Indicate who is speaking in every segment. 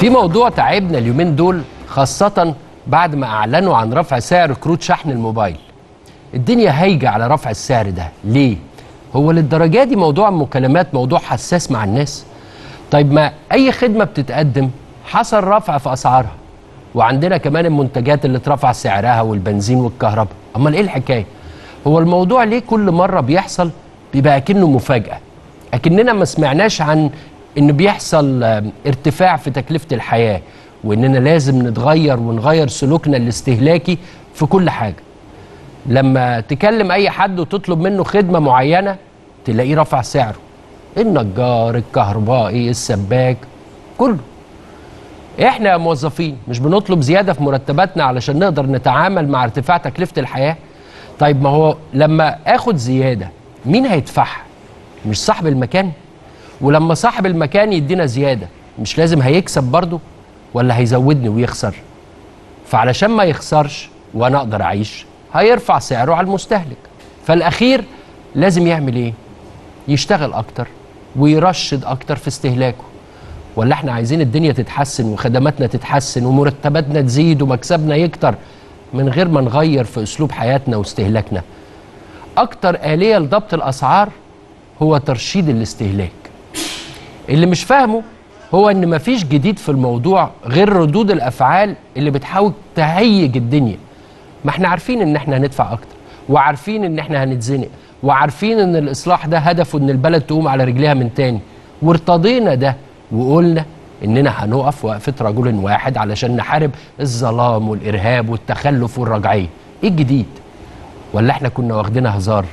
Speaker 1: في موضوع تعبنا اليومين دول خاصة بعد ما أعلنوا عن رفع سعر كروت شحن الموبايل الدنيا هايجة على رفع السعر ده ليه؟ هو للدرجة دي موضوع المكالمات موضوع حساس مع الناس طيب ما أي خدمة بتتقدم حصل رفع في أسعارها وعندنا كمان المنتجات اللي اترفع سعرها والبنزين والكهرباء أمال إيه الحكاية؟ هو الموضوع ليه كل مرة بيحصل بيبقى أكنه مفاجأة أكننا ما سمعناش عن إن بيحصل آه، ارتفاع في تكلفة الحياة وإننا لازم نتغير ونغير سلوكنا الاستهلاكي في كل حاجة لما تكلم اي حد وتطلب منه خدمه معينه تلاقيه رفع سعره النجار الكهربائي السباك كله احنا يا موظفين مش بنطلب زياده في مرتباتنا علشان نقدر نتعامل مع ارتفاع تكلفه الحياه طيب ما هو لما اخد زياده مين هيدفعها مش صاحب المكان ولما صاحب المكان يدينا زياده مش لازم هيكسب برضه ولا هيزودني ويخسر فعلشان ما يخسرش وانا اقدر اعيش هيرفع سعره على المستهلك فالاخير لازم يعمل ايه يشتغل اكتر ويرشد اكتر في استهلاكه ولا احنا عايزين الدنيا تتحسن وخدماتنا تتحسن ومرتباتنا تزيد ومكسبنا يكتر من غير ما نغير في اسلوب حياتنا واستهلاكنا اكتر آلية لضبط الاسعار هو ترشيد الاستهلاك اللي مش فاهمه هو ان مفيش جديد في الموضوع غير ردود الافعال اللي بتحاول تهيج الدنيا ما احنا عارفين ان احنا هندفع اكتر وعارفين ان احنا هنتزنق وعارفين ان الاصلاح ده هدفه ان البلد تقوم على رجليها من تاني وارتضينا ده وقلنا اننا هنقف وقفه رجل واحد علشان نحارب الظلام والارهاب والتخلف والرجعيه ايه الجديد ولا احنا كنا واخدينها هزار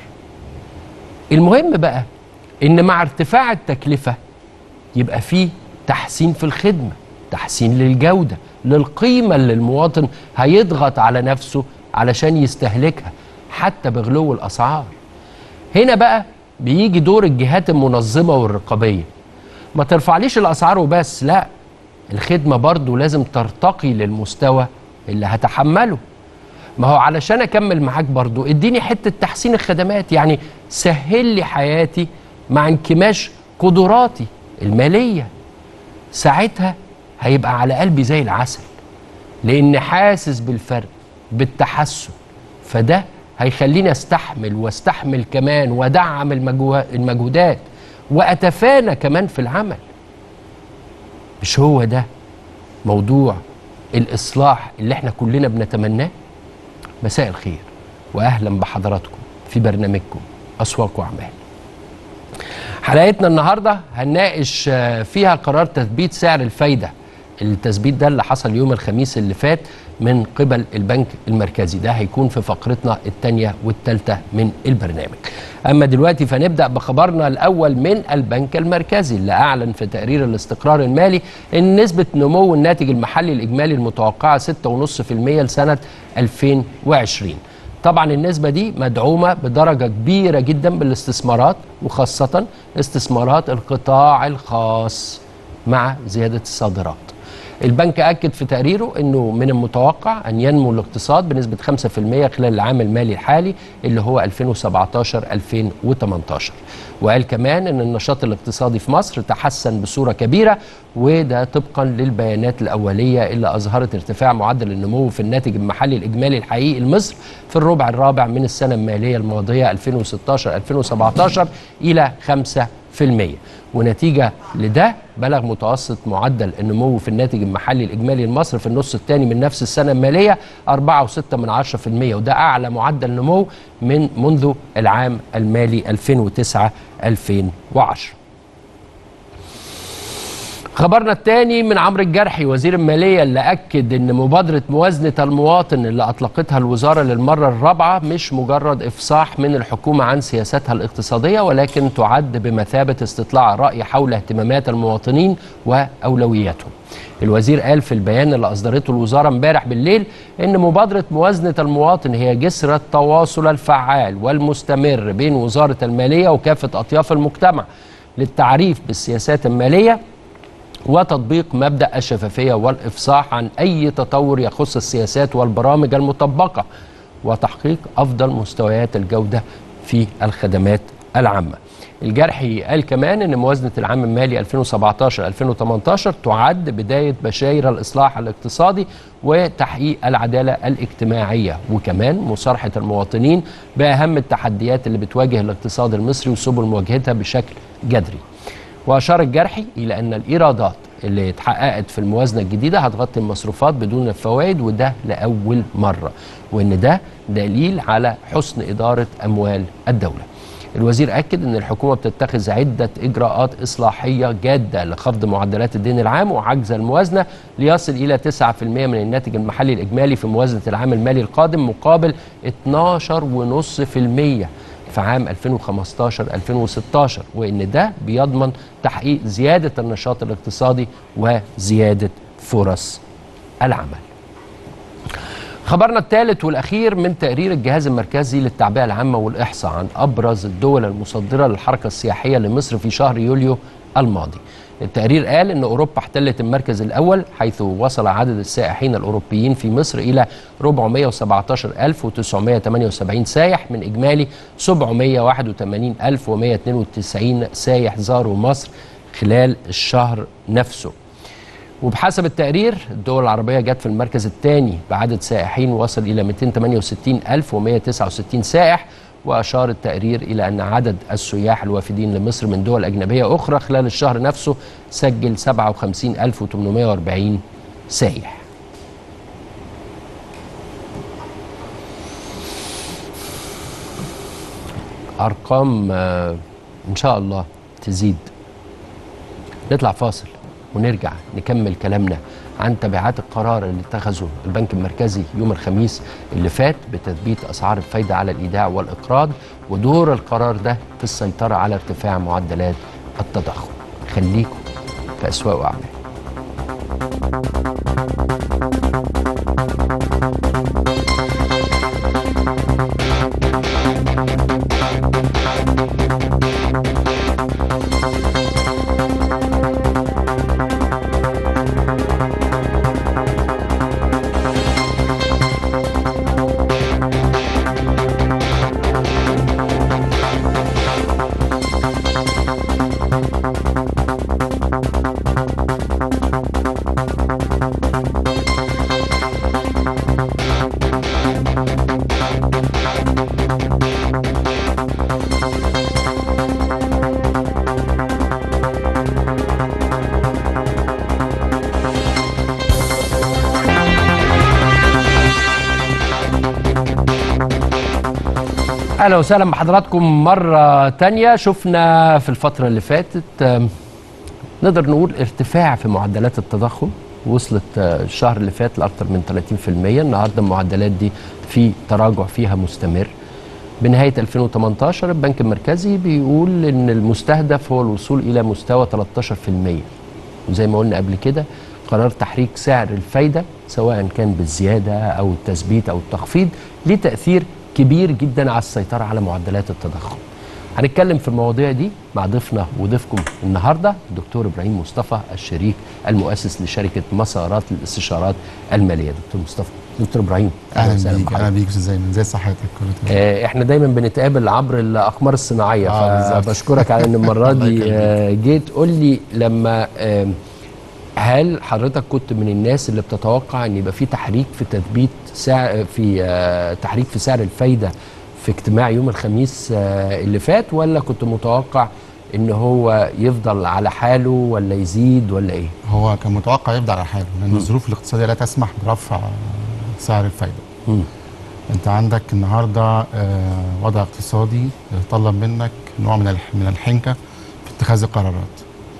Speaker 1: المهم بقى ان مع ارتفاع التكلفه يبقى فيه تحسين في الخدمه تحسين للجوده للقيمه اللي المواطن هيضغط على نفسه علشان يستهلكها حتى بغلو الاسعار هنا بقى بيجي دور الجهات المنظمه والرقابيه ما ترفعليش الاسعار وبس لا الخدمه برضو لازم ترتقي للمستوى اللي هتحمله ما هو علشان اكمل معاك برضو اديني حته تحسين الخدمات يعني سهل لي حياتي مع انكماش قدراتي الماليه ساعتها هيبقى على قلبي زي العسل لان حاسس بالفرق بالتحسن فده هيخليني استحمل واستحمل كمان وادعم المجهو- المجهودات واتفانى كمان في العمل مش هو ده موضوع الاصلاح اللي احنا كلنا بنتمناه مساء الخير واهلا بحضراتكم في برنامجكم اسواق واعمال حلقتنا النهارده هنناقش آه، فيها قرار تثبيت سعر الفايده التثبيت ده اللي حصل يوم الخميس اللي فات من قبل البنك المركزي ده هيكون في فقرتنا الثانيه والثالثه من البرنامج اما دلوقتي فنبدا بخبرنا الاول من البنك المركزي اللي اعلن في تقرير الاستقرار المالي ان نسبه نمو الناتج المحلي الاجمالي المتوقعه 6.5% لسنه 2020 طبعا النسبة دي مدعومة بدرجة كبيرة جدا بالاستثمارات وخاصة استثمارات القطاع الخاص مع زيادة الصادرات البنك أكد في تقريره أنه من المتوقع أن ينمو الاقتصاد بنسبة 5% خلال العام المالي الحالي اللي هو 2017-2018 وقال كمان أن النشاط الاقتصادي في مصر تحسن بصورة كبيرة وده طبقا للبيانات الأولية اللي أظهرت ارتفاع معدل النمو في الناتج المحلي الإجمالي الحقيقي لمصر في الربع الرابع من السنة المالية الماضية 2016-2017 إلى 5% ونتيجة لده بلغ متوسط معدل النمو في الناتج المحلي الإجمالي لمصر في النص الثاني من نفس السنة المالية 4.6 من 10% وده أعلى معدل نمو من منذ العام المالي 2009-2010 خبرنا الثاني من عمرو الجرحي وزير المالية اللي أكد أن مبادرة موازنة المواطن اللي أطلقتها الوزارة للمرة الرابعة مش مجرد إفصاح من الحكومة عن سياستها الاقتصادية ولكن تعد بمثابة استطلاع رأي حول اهتمامات المواطنين وأولوياتهم الوزير قال في البيان اللي أصدرته الوزارة امبارح بالليل أن مبادرة موازنة المواطن هي جسر التواصل الفعال والمستمر بين وزارة المالية وكافة أطياف المجتمع للتعريف بالسياسات المالية وتطبيق مبدا الشفافيه والافصاح عن اي تطور يخص السياسات والبرامج المطبقه وتحقيق افضل مستويات الجوده في الخدمات العامة الجرحي قال كمان ان موازنة العام المالي 2017-2018 تعد بداية بشاير الإصلاح الاقتصادي وتحقيق العدالة الاجتماعية وكمان مصارحة المواطنين بأهم التحديات اللي بتواجه الاقتصاد المصري وسبل مواجهتها بشكل جذري وأشار الجرحي إلى أن الإيرادات اللي اتحققت في الموازنة الجديدة هتغطي المصروفات بدون الفوائد وده لأول مرة وإن ده دليل على حسن إدارة أموال الدولة الوزير أكد أن الحكومة بتتخذ عدة إجراءات إصلاحية جادة لخفض معدلات الدين العام وعجز الموازنة ليصل إلى 9% من الناتج المحلي الإجمالي في موازنة العام المالي القادم مقابل 12.5% في عام 2015-2016 وإن ده بيضمن تحقيق زيادة النشاط الاقتصادي وزيادة فرص العمل خبرنا الثالث والأخير من تقرير الجهاز المركزي للتعبئة العامة والإحصاء عن أبرز الدول المصدرة للحركة السياحية لمصر في شهر يوليو الماضي التقرير قال أن أوروبا احتلت المركز الأول حيث وصل عدد السائحين الأوروبيين في مصر إلى 417978 سائح من إجمالي 781192 سائح زاروا مصر خلال الشهر نفسه وبحسب التقرير الدول العربية جت في المركز الثاني بعدد سائحين وصل إلى 268169 سائح وأشار التقرير إلى أن عدد السياح الوافدين لمصر من دول أجنبية أخرى خلال الشهر نفسه سجل 57840 سائح أرقام آه، إن شاء الله تزيد نطلع فاصل ونرجع نكمل كلامنا عن تبعات القرار اللي اتخذه البنك المركزي يوم الخميس اللي فات بتثبيت اسعار الفايده على الايداع والاقراض ودور القرار ده في السيطره على ارتفاع معدلات التضخم خليكم في اسواق واعمال اهلا وسهلا بحضراتكم مره تانية شفنا في الفتره اللي فاتت آم، نقدر نقول ارتفاع في معدلات التضخم وصلت آه، الشهر اللي فات لاكثر من 30% النهارده المعدلات دي في تراجع فيها مستمر بنهايه 2018 البنك المركزي بيقول ان المستهدف هو الوصول الى مستوى 13% وزي ما قلنا قبل كده قرار تحريك سعر الفايده سواء كان بالزياده او التثبيت او التخفيض ليه تاثير كبير جدا على السيطره على معدلات التضخم. هنتكلم في المواضيع دي مع ضيفنا وضيفكم النهارده الدكتور ابراهيم مصطفى الشريك المؤسس لشركه مسارات للاستشارات الماليه. دكتور مصطفى دكتور ابراهيم
Speaker 2: اهلا بيك
Speaker 1: بحضرتك.
Speaker 2: اهلا بيك استاذ زين ازي صحتك كله تمام
Speaker 1: آه، احنا دايما بنتقابل عبر الاقمار الصناعيه
Speaker 2: آه، بالظبط.
Speaker 1: فبشكرك على ان المره
Speaker 2: الله
Speaker 1: دي
Speaker 2: يخليك.
Speaker 1: آه، جيت قول لي لما آم، هل حضرتك كنت من الناس اللي بتتوقع ان يبقى في تحريك في تثبيت سعر في آه، تحريك في سعر الفايده في اجتماع يوم الخميس آه، اللي فات ولا كنت متوقع ان هو يفضل على حاله ولا يزيد ولا ايه؟
Speaker 2: هو كان متوقع يبدا على حاله لان الظروف الاقتصاديه لا تسمح برفع سعر الفايده
Speaker 1: مم.
Speaker 2: انت عندك النهارده آه، وضع اقتصادي يتطلب منك نوع من الح- من الحنكه في اتخاذ القرارات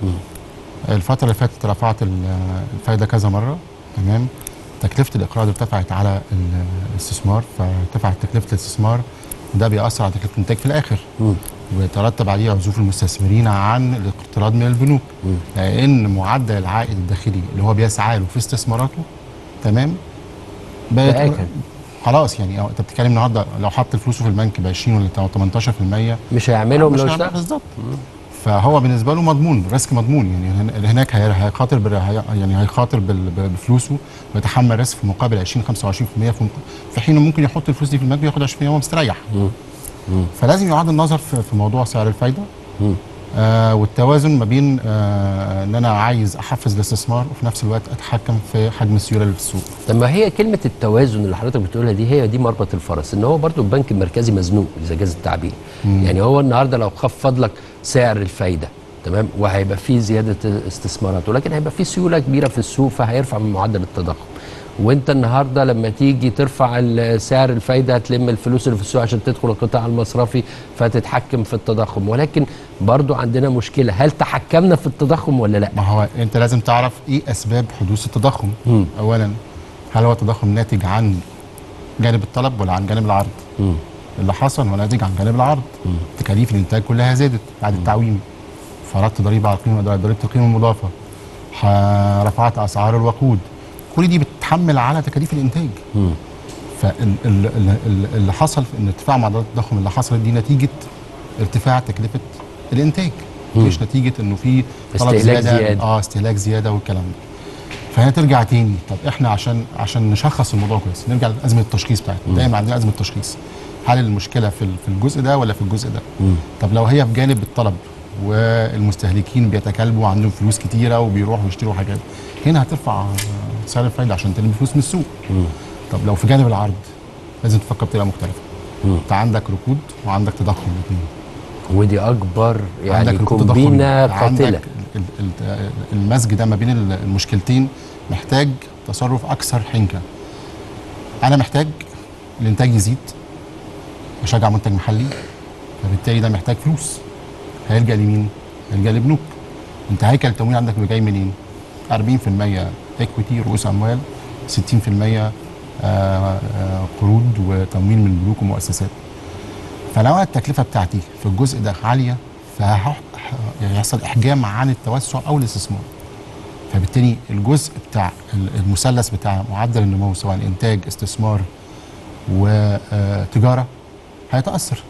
Speaker 2: الفتره اللي فاتت رفعت ال- الفايده كذا مره تمام تكلفه الاقراض ارتفعت على ال- الاستثمار فارتفعت تكلفه الاستثمار وده بيأثر على تكلفه الانتاج في الاخر
Speaker 1: مم.
Speaker 2: ويترتب عليه عزوف المستثمرين عن الاقتراض من البنوك لان معدل العائد الداخلي اللي هو بيسعى له في استثماراته تمام بقت-
Speaker 1: تآكل.
Speaker 2: خلاص يعني أه، انت بتتكلم النهارده لو حط فلوسه في البنك ب 20 ولا 18%
Speaker 1: مش هيعملهم
Speaker 2: مش
Speaker 1: لو
Speaker 2: هيعمل
Speaker 1: اشتغل؟
Speaker 2: بالظبط فهو بالنسبه له مضمون ريسك مضمون يعني هن- هناك هي- هيخاطر بال- هي- يعني هيخاطر بال- بفلوسه ويتحمل ريسك في مقابل 20 25% في مق- في حين ممكن يحط الفلوس دي في البنك وياخد 20% وهو مستريح فلازم يعاد النظر في في موضوع سعر الفايده آه والتوازن ما بين آه ان انا عايز احفز الاستثمار وفي نفس الوقت اتحكم في حجم السيوله اللي في السوق
Speaker 1: طب ما هي كلمة التوازن اللي حضرتك بتقولها دي هي دي مربط الفرس ان هو برضو البنك المركزي مزنوق اذا جاز التعبير يعني هو النهارده لو خفض لك سعر الفايدة تمام وهيبقى فيه زيادة استثمارات ولكن هيبقى فيه سيولة كبيرة في السوق فهيرفع من معدل التضخم وانت النهارده لما تيجي ترفع ال- سعر الفايده هتلم الفلوس اللي في السوق عشان تدخل القطاع المصرفي فتتحكم في التضخم ولكن برضو عندنا مشكله هل تحكمنا في التضخم ولا لا؟
Speaker 2: ما هو انت لازم تعرف ايه اسباب حدوث التضخم
Speaker 1: مم.
Speaker 2: اولا هل هو تضخم ناتج عن جانب الطلب ولا عن جانب العرض
Speaker 1: مم.
Speaker 2: اللي حصل هو ناتج عن جانب العرض تكاليف الانتاج كلها زادت بعد التعويم فرضت ضريبه على القيمه ضريبه القيمه المضافه ح- رفعت اسعار الوقود كل دي بتحمل على تكاليف الانتاج
Speaker 1: مم.
Speaker 2: فاللي حصل ان ارتفاع معدلات التضخم اللي حصلت دي نتيجه ارتفاع تكلفه الانتاج مش نتيجه انه في طلب
Speaker 1: استهلاك
Speaker 2: زياده
Speaker 1: زيادة.
Speaker 2: اه استهلاك زياده والكلام ده فهي ترجع تاني طب احنا عشان عشان نشخص الموضوع كويس نرجع لازمه التشخيص بتاعتنا دايما عندنا ازمه تشخيص هل المشكله في ال- في الجزء ده ولا في الجزء ده طب لو هي في جانب الطلب والمستهلكين بيتكالبوا وعندهم فلوس كتيره وبيروحوا يشتروا حاجات هنا هترفع سعر الفايده عشان تلم فلوس من السوق طب لو في جانب العرض لازم تفكر بطريقه مختلفه انت عندك ركود وعندك تضخم الاثنين
Speaker 1: ودي اكبر يعني
Speaker 2: عندك ركود تضخم
Speaker 1: كومبينه
Speaker 2: عندك
Speaker 1: قاتله
Speaker 2: ال- ال- المزج ده ما بين ال- المشكلتين محتاج تصرف اكثر حنكه انا محتاج الانتاج يزيد واشجع منتج محلي فبالتالي ده محتاج فلوس هيلجا لمين؟ هيلجا لبنوك انت هيكل التمويل عندك بيبقى جاي منين؟ 40% اكويتي رؤوس اموال 60% آه، آه، قروض وتمويل من بنوك ومؤسسات فلو انا التكلفه بتاعتي في الجزء ده عاليه فهيحصل احجام عن التوسع او الاستثمار فبالتالي الجزء بتاع ال- المثلث بتاع معدل النمو سواء انتاج استثمار وتجاره هيتاثر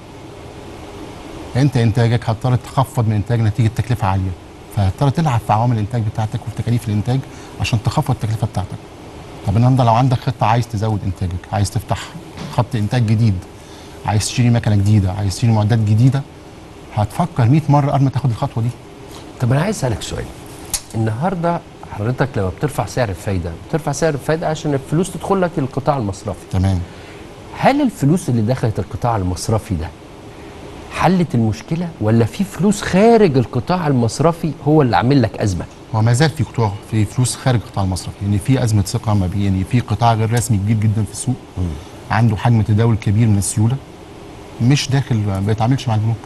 Speaker 2: انت انتاجك هتضطر تخفض من انتاج نتيجه تكلفه عاليه فهتضطر تلعب في عوامل الانتاج بتاعتك وفي تكاليف الانتاج عشان تخفض التكلفه بتاعتك طب النهارده لو عندك خطه عايز تزود انتاجك عايز تفتح خط انتاج جديد عايز تشتري مكنه جديده عايز تشتري معدات جديده هتفكر 100 مره قبل ما تاخد الخطوه دي
Speaker 1: طب انا عايز اسالك سؤال النهارده حضرتك لما بترفع سعر الفايده بترفع سعر الفايده عشان الفلوس تدخل لك القطاع المصرفي
Speaker 2: تمام
Speaker 1: هل الفلوس اللي دخلت القطاع المصرفي ده حلت المشكله ولا في فلوس خارج القطاع المصرفي هو اللي عامل لك ازمه
Speaker 2: هو ما زال في قطاع في فلوس خارج القطاع المصرفي يعني في ازمه ثقه ما بين يعني في قطاع غير رسمي كبير جدا في السوق عنده حجم تداول كبير من السيوله مش داخل ما بيتعاملش مع البنوك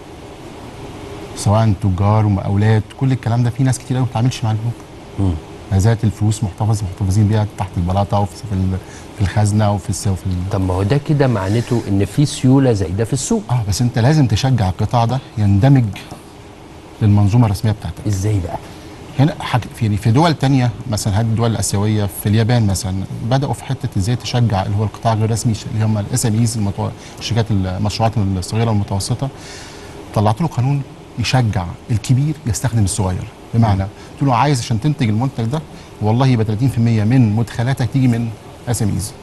Speaker 2: سواء تجار ومقاولات كل الكلام ده في ناس كتير قوي ما بتتعاملش مع البنوك ما زالت الفلوس محتفظ محتفظين بيها تحت البلاطه وفي في ال- في الخزنه وفي الس- وفي ال-
Speaker 1: طب ما هو ده كده معناته ان في سيوله زايده في السوق
Speaker 2: اه بس انت لازم تشجع القطاع ده يندمج للمنظومه الرسميه بتاعتك
Speaker 1: ازاي بقى
Speaker 2: هنا حاج... في يعني في دول تانية مثلا هذه الدول الاسيويه في اليابان مثلا بداوا في حته ازاي تشجع اللي هو القطاع غير الرسمي اللي هم الاس ام ايز الشركات المشروعات الصغيره والمتوسطه طلعت له قانون يشجع الكبير يستخدم الصغير بمعنى تقول له عايز عشان تنتج المنتج ده والله يبقى 30% من مدخلاتك تيجي من اس ام ايز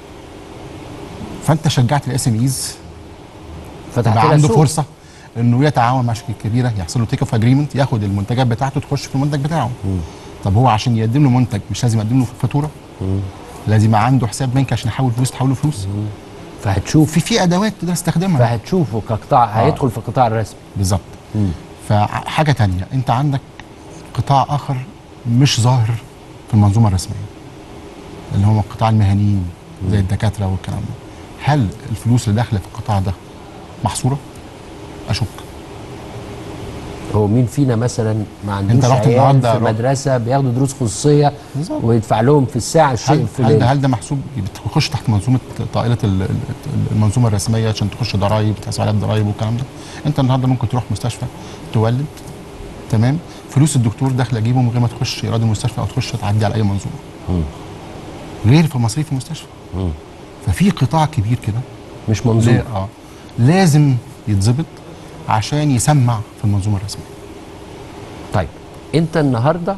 Speaker 2: فانت شجعت الاس ام ايز
Speaker 1: فتحت
Speaker 2: يبقى
Speaker 1: لها
Speaker 2: عنده
Speaker 1: سوق.
Speaker 2: فرصه انه يتعاون مع شركه كبيره يحصل له تيك اوف اجريمنت ياخد المنتجات بتاعته تخش في المنتج بتاعه طب هو عشان يقدم له منتج مش لازم يقدم له فاتوره لازم يبقى عنده حساب بنكي عشان يحول فلوس تحول له فلوس
Speaker 1: فهتشوف
Speaker 2: في في ادوات تقدر تستخدمها
Speaker 1: فهتشوفه كقطاع هيدخل في القطاع الرسمي
Speaker 2: بالظبط فحاجه تانية انت عندك قطاع اخر مش ظاهر في المنظومه الرسميه اللي هم القطاع المهنيين زي الدكاتره والكلام ده هل الفلوس اللي داخله في القطاع ده محصوره اشك
Speaker 1: هو مين فينا مثلا ما عندوش
Speaker 2: رحت
Speaker 1: عيال
Speaker 2: النهاردة
Speaker 1: في
Speaker 2: رحت-
Speaker 1: مدرسه بياخدوا دروس خصوصيه
Speaker 2: بالظبط.
Speaker 1: ويدفع لهم في الساعه الشيء
Speaker 2: هل, هل
Speaker 1: الفلاني
Speaker 2: ده هل ده محسوب بتخش تحت منظومه طائله ال- ال- المنظومه الرسميه عشان تخش ضرايب تحسب عليها الضرايب والكلام ده انت النهارده ممكن تروح مستشفى تولد تمام فلوس الدكتور داخله جيبه من غير ما تخش ايراد المستشفى او تخش تعدي على اي منظومه غير في مصاريف المستشفى ففي قطاع كبير كده
Speaker 1: مش منظومه
Speaker 2: لا- اه لازم يتظبط عشان يسمع في المنظومه الرسميه
Speaker 1: طيب انت النهارده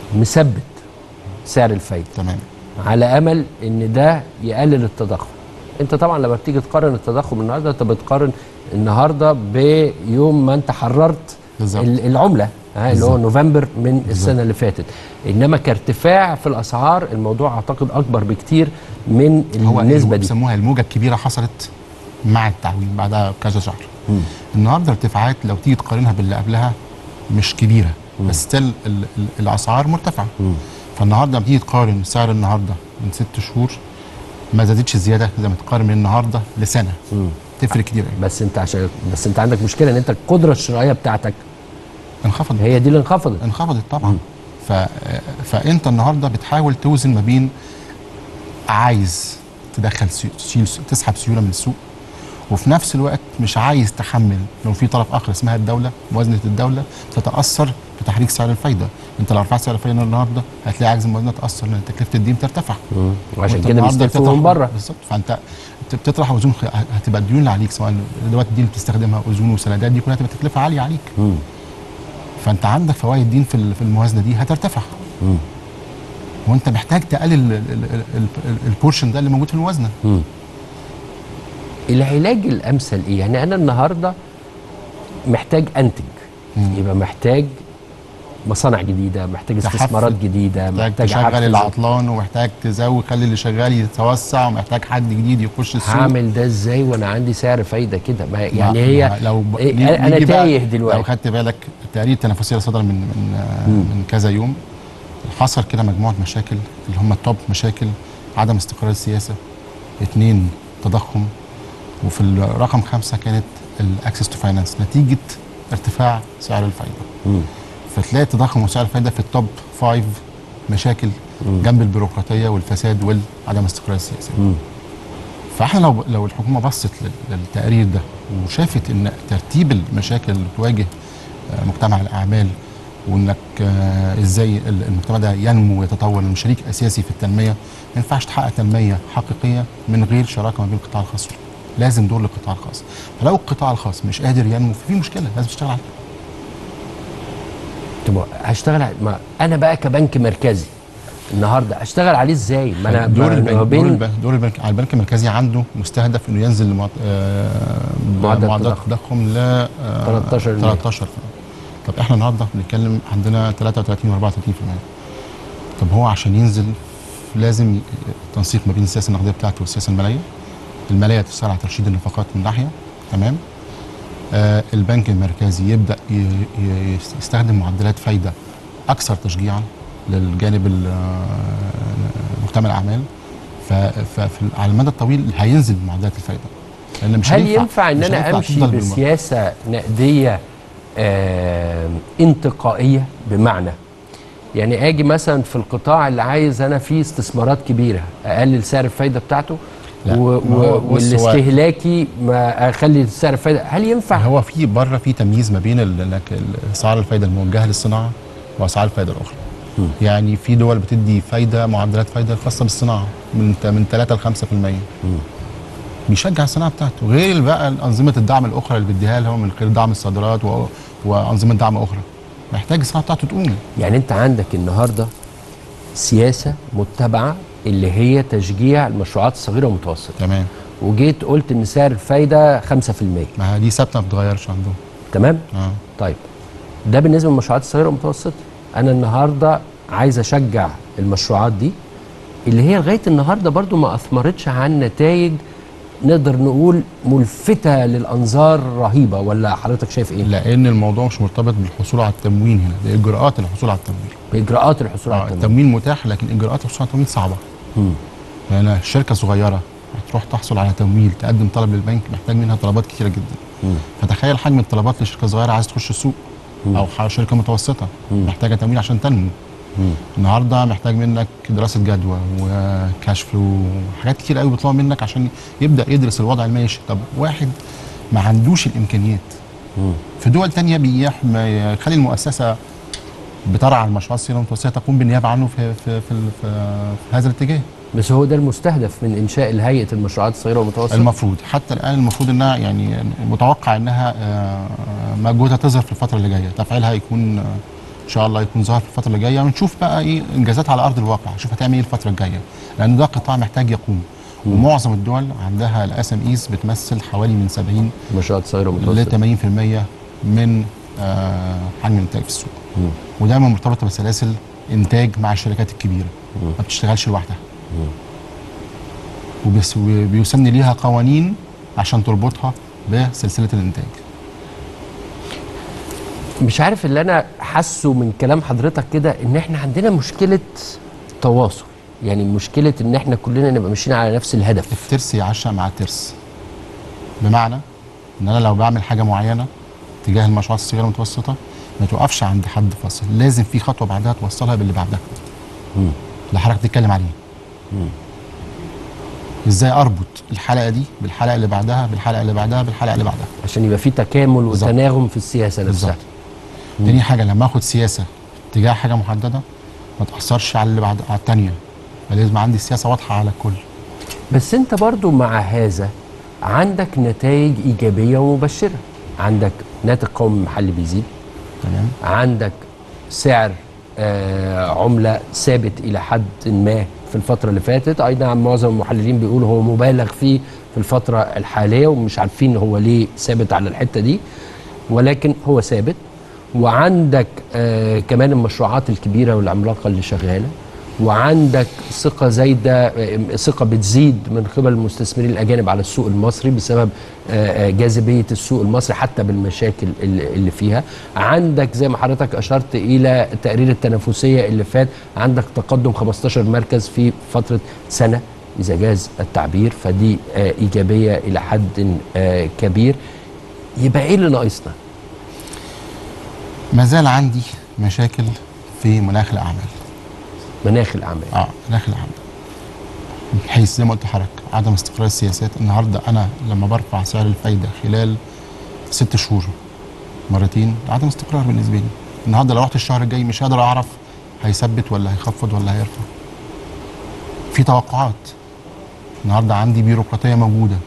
Speaker 1: مثبت سعر الفايده
Speaker 2: تمام
Speaker 1: على امل ان ده يقلل التضخم انت طبعا لما بتيجي تقارن التضخم النهارده انت بتقارن النهارده بيوم ما انت حررت
Speaker 2: بالظبط.
Speaker 1: ال- العمله ها اللي هو
Speaker 2: بالظبط.
Speaker 1: نوفمبر من السنه اللي فاتت انما كارتفاع في الاسعار الموضوع اعتقد اكبر بكتير من
Speaker 2: هو
Speaker 1: النسبه دي
Speaker 2: بيسموها الموجه الكبيره حصلت مع التعويم بعدها كذا شهر النهارده ارتفاعات لو تيجي تقارنها باللي قبلها مش كبيره بس ستيل الاسعار مرتفعه فالنهارده لما تيجي تقارن سعر النهارده من ست شهور ما زادتش زياده زي ما تقارن من النهارده لسنه تفرق كتير قوي
Speaker 1: بس انت عشان بس انت عندك مشكله ان انت القدره الشرائيه بتاعتك
Speaker 2: انخفضت
Speaker 1: هي دي اللي انخفضت
Speaker 2: انخفضت طبعا ف... فانت النهارده بتحاول توزن ما بين عايز تدخل سيو... تشيل تسحب سيوله من السوق وفي نفس الوقت مش عايز تحمل لو في طرف اخر اسمها الدوله موازنه الدوله تتاثر بتحريك سعر الفايده انت لو رفعت سعر الفايده النهارده هتلاقي عجز الموازنه تاثر لان تكلفه الدين ترتفع
Speaker 1: وعشان
Speaker 2: وانت
Speaker 1: كده
Speaker 2: النهاردة
Speaker 1: بيستلفوا من
Speaker 2: بتطرح-
Speaker 1: بره
Speaker 2: بالظبط فانت بت- بتطرح اذون خ- هتبقى الديون اللي عليك سواء الادوات الدين اللي بتستخدمها اذون وسندات دي كلها هتبقى تكلفه عاليه عليك فانت عندك فوائد الدين في ال- في الموازنه دي هترتفع وانت محتاج تقلل ال- ال- ال- ال- البورشن ده اللي موجود في الموازنه
Speaker 1: العلاج الامثل ايه يعني انا النهارده محتاج انتج يبقى محتاج مصانع جديده محتاج
Speaker 2: تحفز.
Speaker 1: استثمارات جديده
Speaker 2: محتاج
Speaker 1: محتاج
Speaker 2: تشغل
Speaker 1: أحفز.
Speaker 2: العطلان ومحتاج تزود خلي اللي شغال يتوسع ومحتاج حد جديد يخش السوق
Speaker 1: هعمل ده ازاي وانا عندي سعر فايده كده ما يعني
Speaker 2: ما-
Speaker 1: هي
Speaker 2: ما لو ب...
Speaker 1: إيه
Speaker 2: نيجي-
Speaker 1: انا
Speaker 2: نيجي بقى-
Speaker 1: تايه
Speaker 2: لو
Speaker 1: دلوقتي
Speaker 2: خدت بالك التقرير التنافسي اللي صدر من من آه، من كذا يوم حصل كده مجموعه مشاكل اللي هم التوب مشاكل عدم استقرار السياسه اثنين تضخم وفي الرقم خمسه كانت الاكسس تو فاينانس نتيجه ارتفاع سعر الفايده فتلاقي التضخم وسعر الفايده في التوب فايف مشاكل جنب البيروقراطيه والفساد وعدم استقرار السياسي فاحنا لو لو الحكومه بصت لل- للتقرير ده وشافت ان ترتيب المشاكل اللي بتواجه آه، مجتمع الاعمال وانك آه، ازاي ال- المجتمع ده ينمو ويتطور انه شريك اساسي في التنميه ما ينفعش تحقق تنميه حقيقيه من غير شراكه ما بين القطاع الخاص والحكومة. لازم دور للقطاع الخاص فلو القطاع الخاص مش قادر ينمو ففي مشكله لازم تشتغل عليها
Speaker 1: طب هشتغل على ما انا بقى كبنك مركزي النهارده اشتغل عليه ازاي ما انا
Speaker 2: دور
Speaker 1: ما-
Speaker 2: البنك
Speaker 1: ما
Speaker 2: دور
Speaker 1: بين
Speaker 2: البنك, دور البنك على البنك المركزي عنده مستهدف انه ينزل لمعد- آه،
Speaker 1: معدل
Speaker 2: معدل
Speaker 1: التضخم.
Speaker 2: التضخم ل آه،
Speaker 1: 13%.
Speaker 2: 13 طب احنا النهارده بنتكلم عندنا 33 و 34% طب هو عشان ينزل لازم ي- تنسيق ما بين السياسه النقديه بتاعته والسياسه الماليه الماليه تسارع ترشيد النفقات من ناحيه تمام آه البنك المركزي يبدا ي- ي- يستخدم معدلات فايده اكثر تشجيعا للجانب ال- آه، مجتمع الاعمال ف- ففي ال- على المدى الطويل هينزل معدلات الفايده لان مش
Speaker 1: هل
Speaker 2: هينفع-
Speaker 1: ينفع ان
Speaker 2: مش
Speaker 1: انا
Speaker 2: هينفع
Speaker 1: امشي
Speaker 2: تفضل بالم-
Speaker 1: بسياسه نقديه آه انتقائيه بمعنى يعني اجي مثلا في القطاع اللي عايز انا فيه استثمارات كبيره اقلل سعر الفايده بتاعته
Speaker 2: لا،
Speaker 1: و-
Speaker 2: ما هو
Speaker 1: و-
Speaker 2: بص هو-
Speaker 1: والاستهلاكي ما اخلي سعر الفايده هل ينفع
Speaker 2: هو في بره في تمييز ما بين ال- انك ال- اسعار الفايده الموجهه للصناعه واسعار الفايده الاخرى يعني في دول بتدي فايده معدلات فايده خاصه بالصناعه من ت- من 3 ل 5% بيشجع الصناعه بتاعته غير بقى انظمه الدعم الاخرى اللي بيديها لهم من خلال دعم الصادرات و- وانظمه دعم اخرى محتاج الصناعه بتاعته تقوم
Speaker 1: يعني انت عندك النهارده سياسه متبعه اللي هي تشجيع المشروعات الصغيره والمتوسطه
Speaker 2: تمام
Speaker 1: وجيت قلت ان سعر الفايده 5%
Speaker 2: ما هي دي ثابته ما بتتغيرش عندهم
Speaker 1: تمام
Speaker 2: اه
Speaker 1: طيب ده بالنسبه للمشروعات الصغيره والمتوسطه انا النهارده عايز اشجع المشروعات دي اللي هي لغايه النهارده برضو ما اثمرتش عن نتائج نقدر نقول ملفته للانظار رهيبه ولا حضرتك شايف ايه؟
Speaker 2: لان الموضوع مش مرتبط بالحصول على التموين هنا ده اجراءات الحصول على التموين
Speaker 1: باجراءات الحصول على
Speaker 2: آه،
Speaker 1: التمويل
Speaker 2: التموين متاح لكن اجراءات الحصول على التمويل صعبه لان شركه صغيره هتروح تحصل على تمويل تقدم طلب للبنك محتاج منها طلبات كتيره جدا فتخيل حجم الطلبات لشركه صغيره عايز تخش السوق او ح- شركه متوسطه محتاجه تمويل عشان تنمو النهارده محتاج منك دراسه جدوى وكاش فلو وحاجات كتير قوي بيطلبوا منك عشان يبدا يدرس الوضع الماشي طب واحد ما عندوش الامكانيات في دول تانية بيح ما يخلي المؤسسه بترعى المشروعات الصغيره والمتوسطه تقوم بالنيابه عنه في في في, ال- في, في هذا الاتجاه
Speaker 1: بس هو ده المستهدف من انشاء هيئه المشروعات الصغيره والمتوسطه
Speaker 2: المفروض حتى الان المفروض انها يعني متوقع انها آه، مجهودها تظهر في الفتره اللي جايه تفعيلها يكون آه، ان شاء الله يكون ظاهر في الفتره اللي جايه ونشوف بقى ايه انجازاتها على ارض الواقع شوف هتعمل ايه الفتره الجايه لان ده قطاع محتاج يقوم ومعظم الدول عندها الاس ام ايز بتمثل حوالي من 70
Speaker 1: مشروعات صغيره
Speaker 2: ل
Speaker 1: ومتوسطه
Speaker 2: 80% من آه، حجم الانتاج في السوق ودايما مرتبطه بسلاسل انتاج مع الشركات الكبيره ما بتشتغلش لوحدها وبيس- وبيسن ليها قوانين عشان تربطها بسلسله الانتاج
Speaker 1: مش عارف اللي انا حاسه من كلام حضرتك كده ان احنا عندنا مشكله تواصل يعني مشكله ان احنا كلنا نبقى ماشيين على نفس الهدف
Speaker 2: الترس يعشق مع الترس بمعنى ان انا لو بعمل حاجه معينه تجاه المشروعات الصغيره والمتوسطه ما توقفش عند حد فاصل لازم في خطوه بعدها توصلها باللي بعدها اللي حضرتك بتتكلم عليه ازاي اربط الحلقه دي بالحلقه اللي بعدها بالحلقه اللي بعدها بالحلقه اللي بعدها
Speaker 1: عشان يبقى في تكامل
Speaker 2: بالظبط.
Speaker 1: وتناغم في السياسه نفسها
Speaker 2: بالظبط تاني حاجه لما اخد سياسه تجاه حاجه محدده ما تاثرش على اللي بعد على الثانيه لازم عندي سياسه واضحه على الكل
Speaker 1: بس انت برضو مع هذا عندك نتائج ايجابيه ومبشره عندك ناتج قومي محلي بيزيد
Speaker 2: تمام
Speaker 1: عندك سعر آه عمله ثابت الى حد ما في الفتره اللي فاتت اي نعم معظم المحللين بيقولوا هو مبالغ فيه في الفتره الحاليه ومش عارفين هو ليه ثابت على الحته دي ولكن هو ثابت وعندك آه كمان المشروعات الكبيره والعملاقه اللي شغاله وعندك ثقة زايدة آه، ثقة بتزيد من قبل المستثمرين الأجانب على السوق المصري بسبب آه، آه، جاذبية السوق المصري حتى بالمشاكل اللي اللي فيها عندك زي ما حضرتك أشرت إلى تقرير التنافسية اللي فات عندك تقدم 15 مركز في فترة سنة إذا جاز التعبير فدي آه، إيجابية إلى حد آه، كبير يبقى إيه اللي ناقصنا؟
Speaker 2: ما زال عندي مشاكل في مناخ الاعمال
Speaker 1: مناخ الأعمال
Speaker 2: اه مناخ الاعمال بحيث زي ما قلت لحضرتك عدم استقرار السياسات النهارده انا لما برفع سعر الفايده خلال ست شهور مرتين عدم استقرار بالنسبه لي النهارده لو رحت الشهر الجاي مش قادر اعرف هيثبت ولا هيخفض ولا هيرفع في توقعات النهارده عندي بيروقراطيه موجوده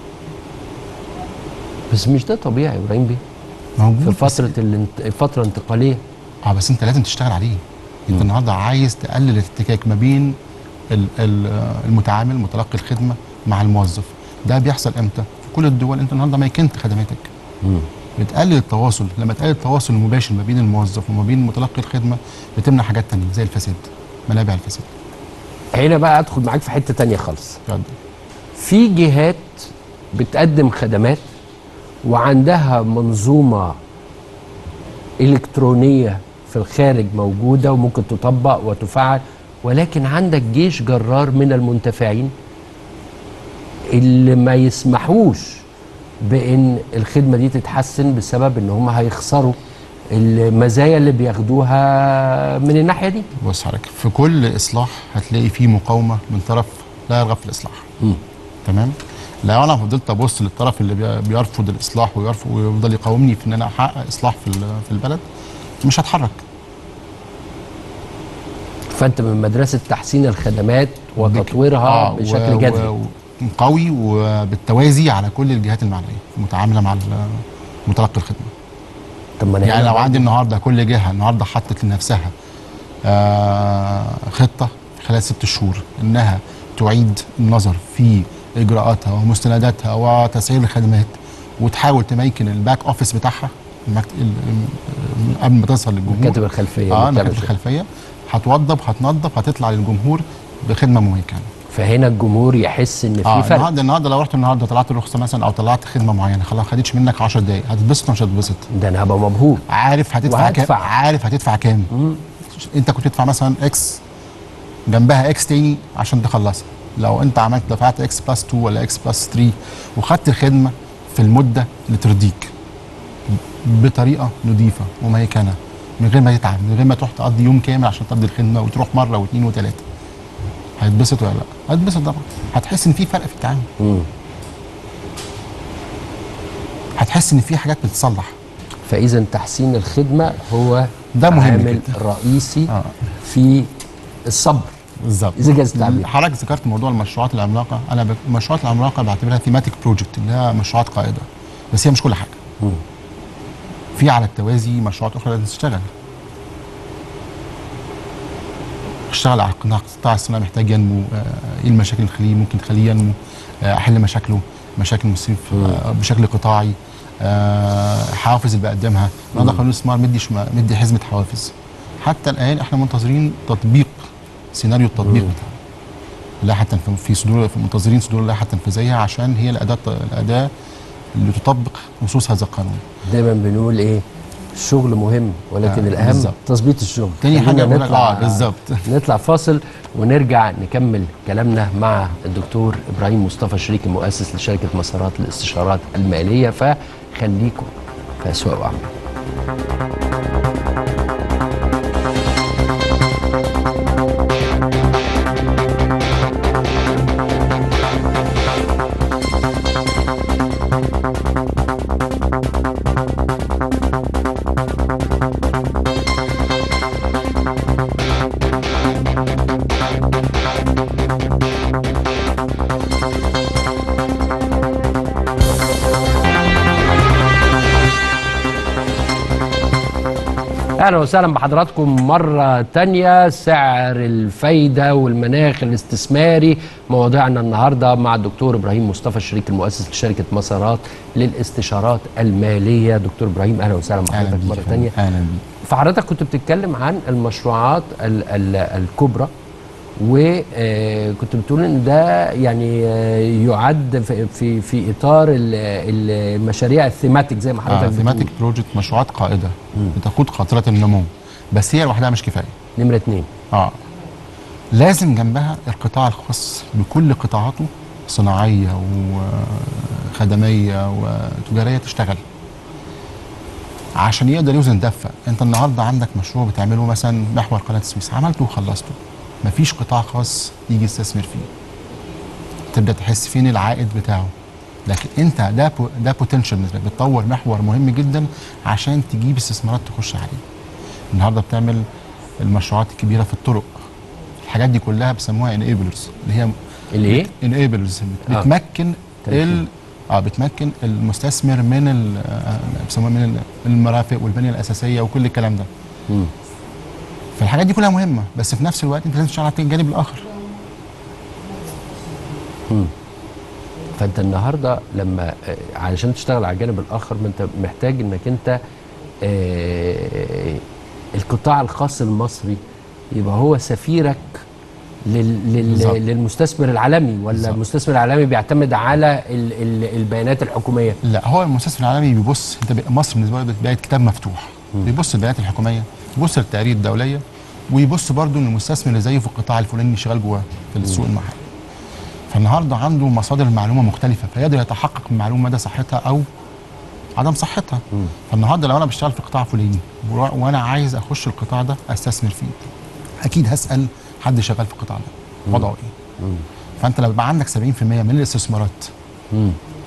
Speaker 1: بس مش ده طبيعي يا إبراهيم بيه
Speaker 2: موجود
Speaker 1: في فترة الانت... فترة انتقالية
Speaker 2: اه بس انت لازم تشتغل عليه انت النهارده عايز تقلل الاحتكاك ما بين ال- ال- المتعامل متلقي الخدمه مع الموظف ده بيحصل امتى في كل الدول انت النهارده ميكنت خدماتك بتقلل التواصل لما تقلل التواصل المباشر ما بين الموظف وما بين متلقي الخدمه بتمنع حاجات تانية زي الفساد منابع الفساد
Speaker 1: هنا بقى ادخل معاك في حته تانية خالص
Speaker 2: اتفضل.
Speaker 1: في جهات بتقدم خدمات وعندها منظومه الكترونيه في الخارج موجوده وممكن تطبق وتفعل ولكن عندك جيش جرار من المنتفعين اللي ما يسمحوش بان الخدمه دي تتحسن بسبب ان هم هيخسروا المزايا اللي بياخدوها من الناحيه دي
Speaker 2: بص حضرتك في كل اصلاح هتلاقي فيه مقاومه من طرف لا يرغب في الاصلاح تمام لو انا فضلت ابص للطرف اللي بي- بيرفض الاصلاح ويرفض ويفضل يقاومني في ان انا احقق اصلاح في ال- في البلد مش هتحرك
Speaker 1: فانت من مدرسه تحسين الخدمات وتطويرها
Speaker 2: آه،
Speaker 1: بشكل
Speaker 2: و-
Speaker 1: جذري
Speaker 2: و- قوي وبالتوازي على كل الجهات المعنيه متعامله مع ال- متلقي الخدمه
Speaker 1: طب ما أنا
Speaker 2: يعني
Speaker 1: هنا
Speaker 2: لو
Speaker 1: برضه-
Speaker 2: عندي النهارده كل جهه النهارده حطت لنفسها آه خطه خلال ست شهور انها تعيد النظر في اجراءاتها ومستنداتها وتسعير الخدمات وتحاول تميكن الباك اوفيس بتاعها المكت... ال- ال- قبل ما توصل للجمهور
Speaker 1: المكاتب الخلفيه
Speaker 2: اه
Speaker 1: اللي بتعمل
Speaker 2: المكاتب
Speaker 1: كده.
Speaker 2: الخلفيه هتوضب هتنظف هتطلع للجمهور بخدمه مميكنه
Speaker 1: فهنا الجمهور يحس ان في
Speaker 2: اه
Speaker 1: فرق
Speaker 2: النهارده النهارده لو رحت النهارده طلعت الرخصه مثلا او طلعت خدمه معينه خلاص ما خدتش منك 10 دقائق هتتبسط ولا مش هتتبسط؟
Speaker 1: ده انا هبقى مبهور
Speaker 2: عارف هتدفع
Speaker 1: وهدفع.
Speaker 2: كام عارف هتدفع كام انت كنت تدفع مثلا اكس جنبها اكس تاني عشان تخلصها لو انت عملت دفعت اكس بلس 2 ولا اكس بلس 3 وخدت الخدمه في المده اللي ترضيك بطريقه نظيفه مميكنه من غير ما تتعب من غير ما تروح تقضي يوم كامل عشان تقضي الخدمه وتروح مره واثنين وثلاثه هتتبسط ولا لا؟ هتتبسط طبعا هتحس ان في فرق في التعامل
Speaker 1: مم.
Speaker 2: هتحس ان في حاجات بتتصلح
Speaker 1: فاذا تحسين الخدمه هو
Speaker 2: ده مهم
Speaker 1: عامل
Speaker 2: جدا.
Speaker 1: رئيسي
Speaker 2: آه.
Speaker 1: في الصبر
Speaker 2: بالظبط
Speaker 1: إذا جاز التعبير.
Speaker 2: حضرتك ذكرت موضوع المشروعات العملاقه انا ب- المشروعات العملاقه بعتبرها ثيماتيك بروجكت اللي هي مشروعات قائده بس هي مش كل حاجه في على التوازي مشروعات اخرى لازم تشتغل اشتغل على القطاع القطاع الصناعي محتاج ينمو آه، ايه المشاكل اللي تخليه ممكن تخليه ينمو آه، احل مشاكله مشاكل المصريين في- آه، بشكل قطاعي آه، حوافز اللي بقدمها النهارده قانون الاستثمار مدي شما- مدي حزمه حوافز حتى الان احنا منتظرين تطبيق سيناريو التطبيق بتاعه اللائحه التنف- في صدور في منتظرين صدور اللائحه التنفيذيه عشان هي الاداه الاداه اللي تطبق نصوص هذا القانون
Speaker 1: دايما بنقول ايه الشغل مهم ولكن
Speaker 2: آه،
Speaker 1: الاهم
Speaker 2: بالظبط.
Speaker 1: تظبيط الشغل
Speaker 2: تاني
Speaker 1: خلينا
Speaker 2: حاجة بقول لك-
Speaker 1: نطلع
Speaker 2: آه، بالظبط.
Speaker 1: نطلع فاصل ونرجع نكمل كلامنا مع الدكتور ابراهيم مصطفى شريك المؤسس لشركه مسارات الاستشارات الماليه فخليكم في اسواق وعمل اهلا وسهلا بحضراتكم مره تانية سعر الفايده والمناخ الاستثماري مواضيعنا النهارده مع الدكتور ابراهيم مصطفى الشريك المؤسس لشركه مسارات للاستشارات الماليه دكتور ابراهيم اهلا وسهلا
Speaker 2: اهلا
Speaker 1: بحضرتك
Speaker 2: بيك
Speaker 1: مره
Speaker 2: يا
Speaker 1: تانية
Speaker 2: فندم. اهلا بيك
Speaker 1: فحضرتك كنت بتتكلم عن المشروعات ال ال الكبرى وكنت بتقول ان ده يعني آه، يعد في في, في اطار ال- ال- المشاريع الثيماتيك زي ما حضرتك
Speaker 2: اه
Speaker 1: بتقول
Speaker 2: ثيماتيك بروجكت مشروعات قائده بتقود قاطره النمو بس هي لوحدها مش كفايه
Speaker 1: نمره اثنين
Speaker 2: اه لازم جنبها القطاع الخاص بكل قطاعاته صناعيه وخدميه وتجاريه تشتغل عشان يقدر يوزن دفه انت النهارده عندك مشروع بتعمله مثلا محور قناه السويس عملته وخلصته مفيش قطاع خاص يجي يستثمر فيه تبدا تحس فين العائد بتاعه لكن انت ده بو ده بوتنشال بالنسبه لك بتطور محور مهم جدا عشان تجيب استثمارات تخش عليه النهارده بتعمل المشروعات الكبيره في الطرق الحاجات دي كلها بيسموها انيبلرز اللي هي
Speaker 1: اللي ايه؟
Speaker 2: انيبلرز
Speaker 1: آه.
Speaker 2: بتمكن
Speaker 1: تمكين.
Speaker 2: ال اه بتمكن المستثمر من ال- آه، بيسموها من ال- المرافق والبنيه الاساسيه وكل الكلام ده
Speaker 1: مم.
Speaker 2: فالحاجات دي كلها مهمه بس في نفس الوقت انت لازم تشتغل على الجانب الاخر
Speaker 1: فانت النهارده لما آه، علشان تشتغل على الجانب الاخر ما انت محتاج انك انت آه، القطاع الخاص المصري يبقى هو سفيرك لل لل
Speaker 2: بالظبط.
Speaker 1: للمستثمر العالمي ولا
Speaker 2: بالظبط.
Speaker 1: المستثمر العالمي بيعتمد على ال ال البيانات الحكوميه
Speaker 2: لا هو المستثمر العالمي بيبص انت بي- مصر بالنسبه له بقت كتاب مفتوح بيبص البيانات الحكوميه بيبص للتقارير الدوليه ويبص برضو ان المستثمر اللي زيه في القطاع الفلاني شغال جواه في السوق المحلي فالنهارده عنده مصادر المعلومه مختلفه فيقدر يتحقق من معلومه مدى صحتها او عدم صحتها فالنهارده لو انا بشتغل في قطاع فلاني ورا- وانا عايز اخش القطاع ده استثمر فيه اكيد هسال حد شغال في القطاع ده وضعه ايه فانت لو يبقى عندك 70% من الاستثمارات
Speaker 1: مم.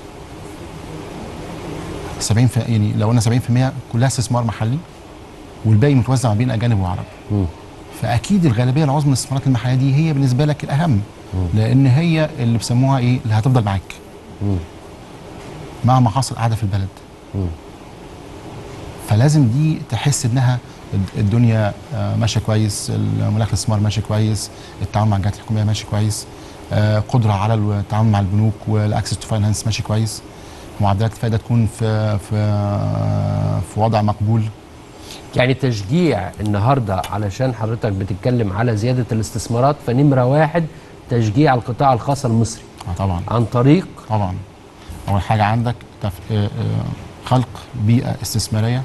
Speaker 2: 70 في يعني لو قلنا 70% كلها استثمار محلي والباقي متوزع ما بين اجانب وعرب
Speaker 1: مم.
Speaker 2: فاكيد الغالبيه العظمى من الاستثمارات المحليه دي هي بالنسبه لك الاهم لان هي اللي بيسموها ايه اللي هتفضل معاك
Speaker 1: مم.
Speaker 2: مهما حصل قاعده في البلد
Speaker 1: مم.
Speaker 2: فلازم دي تحس انها الد- الدنيا آه، ماشيه كويس المناخ الاستثمار ماشي كويس التعامل مع الجهات الحكوميه ماشي كويس آه، قدره على التعامل مع البنوك والاكسس تو فاينانس ماشي كويس معدلات الفائده تكون في في في وضع مقبول
Speaker 1: يعني تشجيع النهارده علشان حضرتك بتتكلم على زياده الاستثمارات فنمره واحد تشجيع القطاع الخاص المصري
Speaker 2: اه طبعا
Speaker 1: عن طريق
Speaker 2: طبعا اول حاجه عندك تف... آه، آه، خلق بيئه استثماريه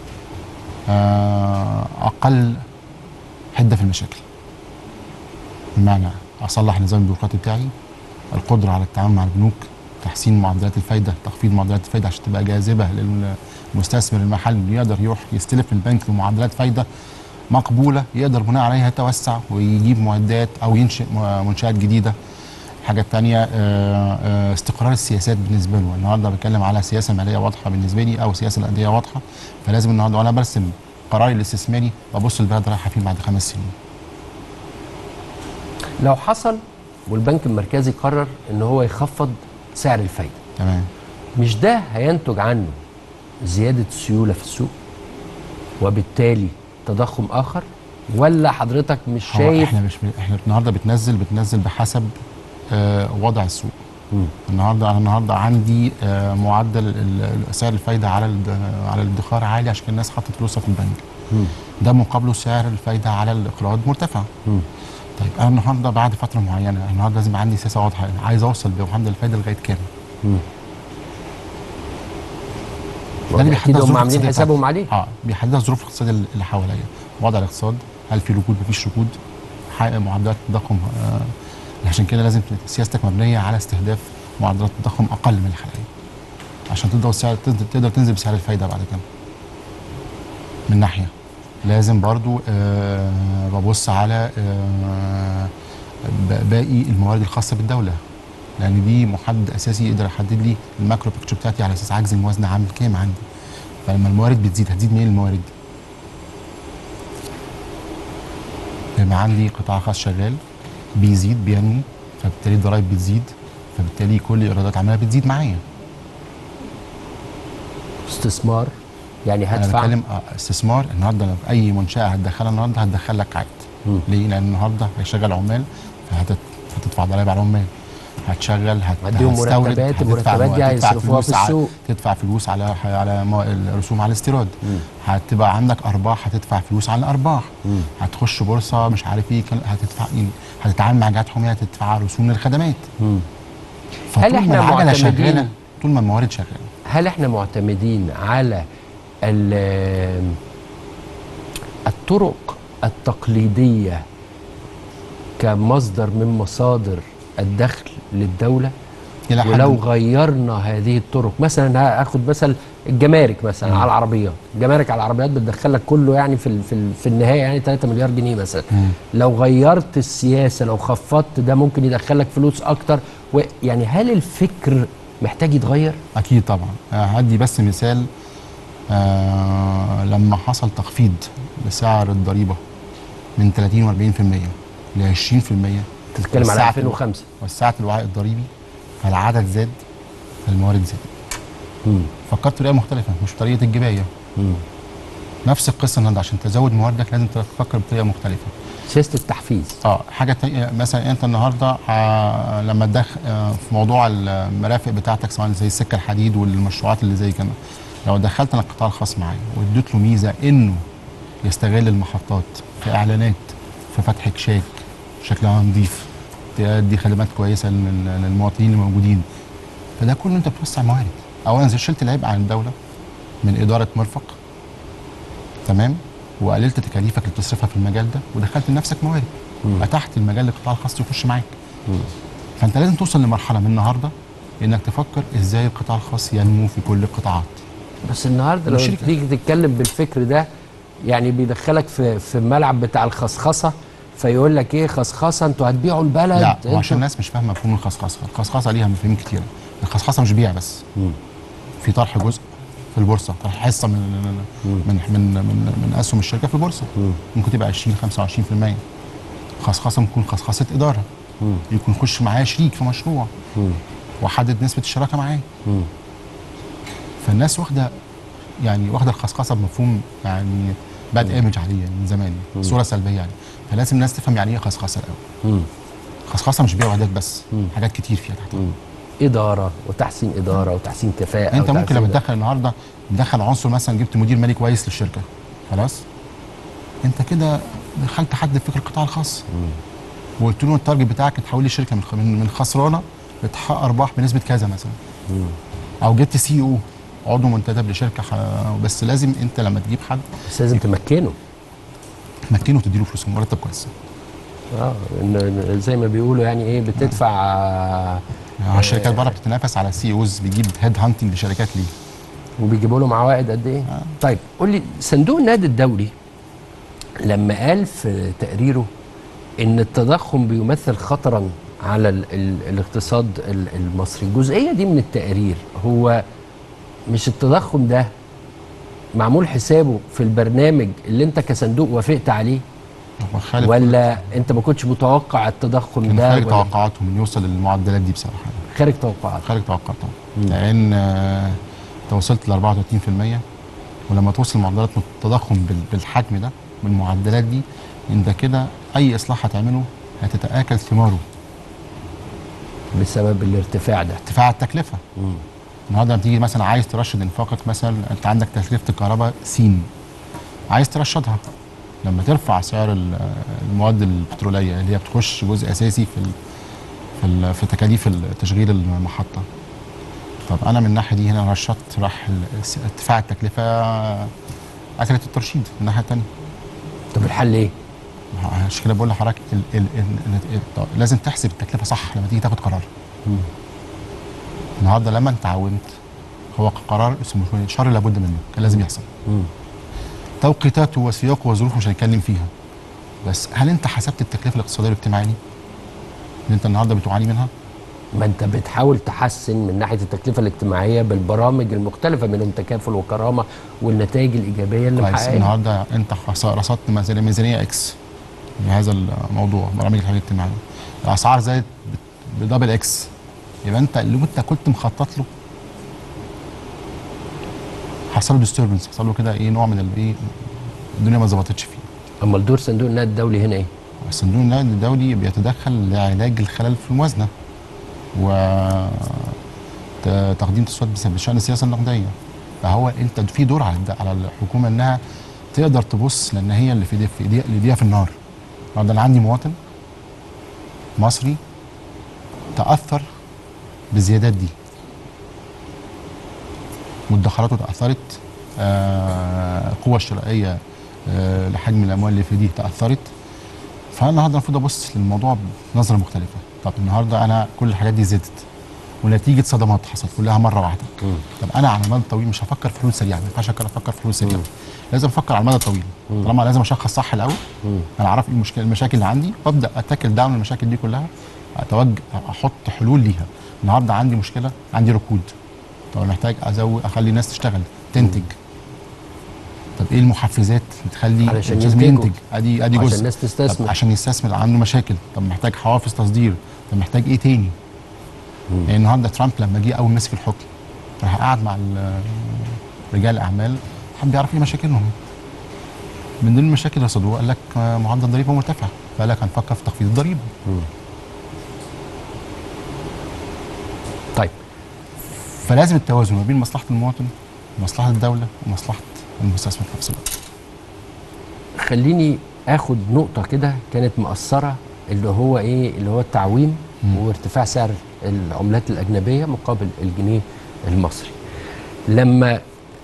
Speaker 2: آه، اقل حده في المشاكل بمعنى اصلح النظام البيروقراطي بتاعي القدره على التعامل مع البنوك تحسين معدلات الفايده تخفيض معدلات الفايده عشان تبقى جاذبه للمستثمر المحلي اللي يقدر يروح يستلف من البنك بمعدلات فايده مقبوله يقدر بناء عليها يتوسع ويجيب معدات او ينشئ م- منشات جديده الحاجه الثانيه استقرار السياسات بالنسبه له النهارده بتكلم على سياسه ماليه واضحه بالنسبه لي او سياسه نقديه واضحه فلازم النهارده وانا برسم قراري الاستثماري ببص البلد رايحه فين بعد خمس سنين
Speaker 1: لو حصل والبنك المركزي قرر ان هو يخفض سعر الفايده
Speaker 2: تمام
Speaker 1: مش ده هينتج عنه زياده السيوله في السوق وبالتالي تضخم اخر ولا حضرتك مش
Speaker 2: هو
Speaker 1: شايف
Speaker 2: احنا مش احنا النهارده بتنزل بتنزل بحسب آه وضع السوق
Speaker 1: مم.
Speaker 2: النهارده انا النهارده عندي آه معدل ال- ال- سعر الفايده على الد- على الادخار عالي عشان الناس حطت فلوسها في البنك
Speaker 1: مم.
Speaker 2: ده مقابله سعر الفايده على الاقراض مرتفع
Speaker 1: مم.
Speaker 2: طيب انا النهارده بعد فتره معينه أنا النهارده لازم عندي سياسه واضحه عايز اوصل بمعدل الفايده لغايه كام
Speaker 1: مم.
Speaker 2: ده اللي
Speaker 1: اكيد
Speaker 2: بيحدد
Speaker 1: هم
Speaker 2: ظروف
Speaker 1: عاملين
Speaker 2: الاقتصادية
Speaker 1: حسابهم
Speaker 2: بتاعتي.
Speaker 1: عليه
Speaker 2: اه بيحددها الظروف الاقتصاديه اللي حواليا وضع الاقتصاد هل في ركود مفيش ركود حقق معدلات التضخم آه عشان كده لازم سياستك مبنيه على استهداف معدلات التضخم اقل من الحاليه عشان تقدر سعر تقدر- تقدر تنزل بسعر الفايده بعد كده من ناحيه لازم برضو آه ببص على آه ب- باقي الموارد الخاصه بالدوله لان دي محدد اساسي يقدر يحدد لي الماكرو بيكتشر بتاعتي على اساس عجز الموازنه عامل كام عندي فلما الموارد بتزيد هتزيد منين الموارد لما عندي قطاع خاص شغال بيزيد بينمو فبالتالي الضرايب بتزيد فبالتالي كل ايرادات عماله بتزيد معايا
Speaker 1: استثمار يعني
Speaker 2: انا
Speaker 1: هدفع
Speaker 2: بتكلم آه، استثمار النهارده لو في اي منشاه هتدخلها النهارده هتدخل لك عائد
Speaker 1: مم.
Speaker 2: ليه؟ لان النهارده هيشغل عمال فهتدفع ضرايب على العمال هتشغل هت...
Speaker 1: هتديهم
Speaker 2: هتستورد،
Speaker 1: مرتبات،
Speaker 2: هتدفع
Speaker 1: المرتبات دي
Speaker 2: هتدفع
Speaker 1: هيصرفوها في
Speaker 2: فلوس على-
Speaker 1: السوق.
Speaker 2: تدفع فلوس على على مو- الرسوم على الاستيراد هتبقى عندك ارباح هتدفع فلوس على الارباح
Speaker 1: مم.
Speaker 2: هتخش بورصه مش عارف ايه كان- هتدفع إيه؟ هتتعامل مع جهات حكوميه هتدفع رسوم للخدمات
Speaker 1: مم.
Speaker 2: فطول
Speaker 1: إحنا
Speaker 2: ما العجله
Speaker 1: معتمدين-
Speaker 2: شغاله طول ما الموارد شغاله
Speaker 1: هل احنا معتمدين على ال- الطرق التقليدية كمصدر من مصادر الدخل للدولة
Speaker 2: الى حد
Speaker 1: ولو غيرنا هذه الطرق مثلا هاخد مثلا الجمارك مثلا على العربيات الجمارك على العربيات بتدخلك كله يعني في ال- في, ال- في النهايه يعني 3 مليار جنيه مثلا
Speaker 2: مم.
Speaker 1: لو غيرت السياسه لو خفضت ده ممكن يدخلك فلوس اكتر يعني هل الفكر محتاج يتغير
Speaker 2: اكيد طبعا آه، هدي بس مثال آه لما حصل تخفيض لسعر الضريبه من 30 و40% ل 20%
Speaker 1: تتكلم على
Speaker 2: والساعة
Speaker 1: 2005
Speaker 2: وسعت الوعاء الضريبي فالعدد زاد فالموارد زادت
Speaker 1: مم.
Speaker 2: فكرت بطريقه مختلفه مش بطريقه الجبايه
Speaker 1: مم.
Speaker 2: نفس القصه النهارده عشان تزود مواردك لازم تفكر بطريقه مختلفه
Speaker 1: سياسه التحفيز
Speaker 2: اه حاجه تانية مثلا انت النهارده آه لما تدخل آه في موضوع المرافق بتاعتك سواء زي السكه الحديد والمشروعات اللي زي كده لو دخلت انا القطاع الخاص معايا واديت له ميزه انه يستغل المحطات في اعلانات في فتح كشاك شكلها نظيف تدي خدمات كويسه لل- للمواطنين الموجودين فده كله انت بتوسع موارد اولا زي شلت العبء عن الدوله من اداره مرفق تمام وقللت تكاليفك اللي بتصرفها في المجال ده ودخلت لنفسك موارد فتحت المجال للقطاع الخاص يخش معاك فانت لازم توصل لمرحله من النهارده انك تفكر ازاي القطاع الخاص ينمو في كل القطاعات
Speaker 1: بس النهارده لو
Speaker 2: والشركة.
Speaker 1: تيجي تتكلم بالفكر ده يعني بيدخلك في في الملعب بتاع الخصخصه فيقول لك ايه خصخصه انتوا هتبيعوا البلد
Speaker 2: لا هو
Speaker 1: انتوا-
Speaker 2: عشان الناس مش فاهمه مفهوم الخصخصه الخصخصه ليها مفاهيم كتيره الخصخصه مش بيع بس
Speaker 1: مم.
Speaker 2: في طرح جزء في البورصه طرح حصه من من من من, من, من اسهم الشركه في البورصه
Speaker 1: مم.
Speaker 2: ممكن تبقى 20 25% خصخصه ممكن تكون خصخصه اداره
Speaker 1: مم.
Speaker 2: يكون يخش معايا شريك في مشروع
Speaker 1: مم.
Speaker 2: واحدد نسبه الشراكه معاه
Speaker 1: مم.
Speaker 2: فالناس واخده يعني واخده الخصخصه بمفهوم يعني باد ايمج عليه من زمان صوره سلبيه يعني فلازم الناس تفهم يعني ايه خصخصه الاول
Speaker 1: مم.
Speaker 2: خصخصه مش بيع وحدات بس
Speaker 1: مم.
Speaker 2: حاجات كتير فيها تحت
Speaker 1: مم. اداره وتحسين اداره وتحسين كفاءه
Speaker 2: انت ممكن
Speaker 1: وتحسين
Speaker 2: لما
Speaker 1: ده.
Speaker 2: تدخل النهارده تدخل عنصر مثلا جبت مدير مالي كويس للشركه خلاص انت كده دخلت حد في فكر القطاع الخاص وقلت له التارجت بتاعك تحول لي الشركه من خ- من من خسرانه لتحقق ارباح بنسبه كذا مثلا
Speaker 1: مم.
Speaker 2: او جبت سي او عضو منتدب لشركه ح- بس لازم انت لما تجيب حد
Speaker 1: بس لازم تمكنه
Speaker 2: تمكنه وتديله فلوس مرتب كويس
Speaker 1: اه إن- إن زي ما بيقولوا يعني ايه بتدفع آه،
Speaker 2: يعني الشركات بره بتتنافس على سي اوز بيجيب هيد هانتنج لشركات ليه
Speaker 1: وبيجيبوا لهم عوائد قد ايه؟
Speaker 2: آه.
Speaker 1: طيب قول لي صندوق النقد الدولي لما قال في تقريره ان التضخم بيمثل خطرا على ال ال الاقتصاد ال- المصري الجزئيه دي من التقرير هو مش التضخم ده معمول حسابه في البرنامج اللي انت كصندوق وافقت عليه
Speaker 2: هو خالف
Speaker 1: ولا انت ما كنتش متوقع التضخم
Speaker 2: كان
Speaker 1: ده
Speaker 2: خارج
Speaker 1: ولا
Speaker 2: توقعاتهم انه يوصل للمعدلات دي بصراحه
Speaker 1: خارج توقعات
Speaker 2: خارج توقعاتهم لان آه، انت وصلت ل 34% ولما توصل معدلات التضخم بال- بالحجم ده بالمعدلات دي انت كده اي اصلاح هتعمله هتتاكل ثماره
Speaker 1: بسبب الارتفاع ده
Speaker 2: ارتفاع التكلفه
Speaker 1: مم.
Speaker 2: النهارده لما تيجي مثلا عايز ترشد انفاقك مثلا انت عندك تكلفه الكهرباء سين عايز ترشدها لما ترفع سعر ال- المواد البتروليه اللي هي بتخش جزء اساسي في ال في, ال في تكاليف تشغيل المحطه طب انا من الناحيه دي هنا رشدت راح ال- ارتفاع التكلفه اكلت الترشيد من الناحيه الثانيه
Speaker 1: طب الحل ايه؟
Speaker 2: عشان كده بقول لحضرتك ال- ال- ال- ال- ال- لازم تحسب التكلفه صح لما تيجي تاخد قرار
Speaker 1: مم.
Speaker 2: النهارده لما انت عاونت هو قرار اسمه شر لابد منه كان لازم يحصل
Speaker 1: مم.
Speaker 2: توقيتاته وسياقه وظروفه مش هنتكلم فيها بس هل انت حسبت التكلفه الاقتصاديه والاجتماعيه دي اللي انت النهارده بتعاني منها
Speaker 1: ما انت بتحاول تحسن من ناحيه التكلفه الاجتماعيه بالبرامج المختلفه منهم تكافل وكرامه والنتائج الايجابيه اللي
Speaker 2: كويس
Speaker 1: محققينها
Speaker 2: النهارده انت خص- رصدت ميزانيه ميزانيه اكس لهذا الموضوع برامج الحمايه الاجتماعيه الاسعار زادت ب- بدبل اكس يبقى انت اللي انت كنت مخطط له حصل له ديستربنس حصل له كده ايه نوع من الايه الدنيا ما ظبطتش فيه
Speaker 1: امال دور صندوق النقد الدولي هنا ايه؟
Speaker 2: صندوق النقد الدولي بيتدخل لعلاج الخلل في الموازنه و ت- تقديم تصويت بس- بشان السياسه النقديه فهو انت في دور على الد- على الحكومه انها تقدر تبص لان هي اللي في ايديها في ايديها اللي ايديها في النار النهارده انا عندي مواطن مصري تاثر بالزيادات دي مدخراته تاثرت آه، القوه الشرائيه آه، لحجم الاموال اللي في ايديه تاثرت فانا النهارده المفروض ابص للموضوع بنظره مختلفه طب النهارده انا كل الحاجات دي زادت ونتيجه صدمات حصلت كلها مره واحده
Speaker 1: مم.
Speaker 2: طب انا على المدى الطويل مش هفكر في حلول سريعه ما ينفعش افكر في حلول سريعه لازم افكر على المدى الطويل طالما لازم اشخص صح الاول
Speaker 1: مم.
Speaker 2: انا اعرف ايه المشكله المشاكل اللي عندي وابدا اتاكل داون المشاكل دي كلها اتوجه احط حلول ليها النهارده عندي مشكله عندي ركود طب أنا محتاج ازود اخلي الناس تشتغل تنتج طب ايه المحفزات اللي تخلي
Speaker 1: علشان
Speaker 2: لازم
Speaker 1: ينتجوا.
Speaker 2: ينتج ادي ادي
Speaker 1: عشان
Speaker 2: جزء
Speaker 1: الناس تستثمر.
Speaker 2: طب عشان يستثمر عنده مشاكل طب محتاج حوافز تصدير طب محتاج ايه تاني يعني النهارده ترامب لما جه اول مسك الحكم راح قعد مع ال- رجال الاعمال حب يعرف ايه مشاكلهم من ضمن المشاكل اللي رصدوها قال لك آه، معدل الضريبه مرتفع فقال لك هنفكر في تخفيض الضريبه
Speaker 1: طيب
Speaker 2: فلازم التوازن ما بين مصلحه المواطن ومصلحه الدوله ومصلحه المستثمر في نفس الوقت
Speaker 1: خليني اخد نقطه كده كانت مأثره اللي هو ايه اللي هو التعويم وارتفاع سعر العملات الاجنبيه مقابل الجنيه المصري لما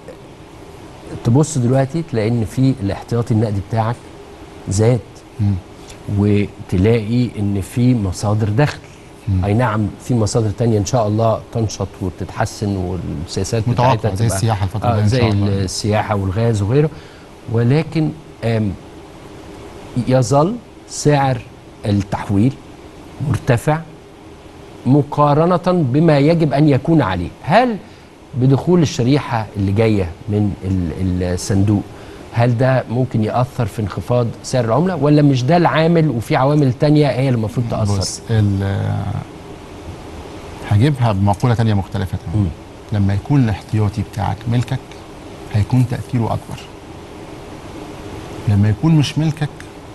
Speaker 1: تبص دلوقتي تلاقي ان في الاحتياطي النقدي بتاعك زاد
Speaker 2: مم.
Speaker 1: وتلاقي ان في مصادر دخل اي نعم في مصادر تانية ان شاء الله تنشط وتتحسن والسياسات
Speaker 2: متوقع
Speaker 1: بتاعتها
Speaker 2: زي
Speaker 1: تبقى-
Speaker 2: السياحة الفترة
Speaker 1: آه
Speaker 2: الجاية إن
Speaker 1: زي
Speaker 2: شاء الله.
Speaker 1: السياحه والغاز وغيره ولكن آم يظل سعر التحويل مرتفع مقارنة بما يجب أن يكون عليه هل بدخول الشريحة اللي جاية من ال- الصندوق هل ده ممكن يأثر في انخفاض سعر العملة ولا مش ده العامل وفي عوامل تانية هي اللي المفروض تأثر
Speaker 2: بص ال- هجيبها بمقوله تانية مختلفه
Speaker 1: مم.
Speaker 2: تماما لما يكون الاحتياطي بتاعك ملكك هيكون تاثيره اكبر لما يكون مش ملكك